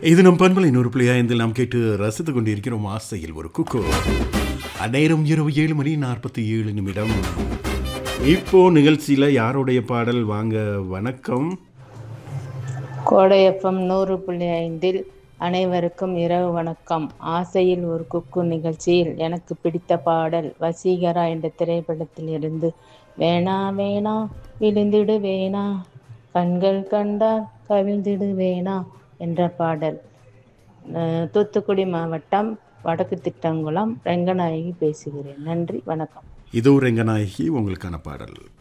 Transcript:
இது நம் பண்பலை நூறு புள்ளி ஐந்தில் நாம் கேட்டு ரசித்துக் கொண்டிருக்கிறோம் ஆசையில் ஒரு குக்கு அந்நேரம் இரவு ஏழு மணி நாற்பத்தி ஏழு நிமிடம் இப்போ நிகழ்ச்சியில் யாருடைய பாடல் வாங்க வணக்கம் கோடையப்பம் நூறு புள்ளி ஐந்தில் அனைவருக்கும் இரவு வணக்கம் ஆசையில் ஒரு குக்கு நிகழ்ச்சியில் எனக்கு பிடித்த பாடல் வசீகரா என்ற திரைப்படத்தில் இருந்து வேணா வேணா விழுந்திடு வேணா கண்கள் கண்டால் கவிழ்ந்திடு வேணா என்ற பாடல் அஹ், தூத்துக்குடி மாவட்டம் வடக்கு திட்டங்குளம் ரெங்கநாயகி பேசுகிறேன் நன்றி வணக்கம் இதோ ரெங்கநாயகி உங்களுக்கான பாடல்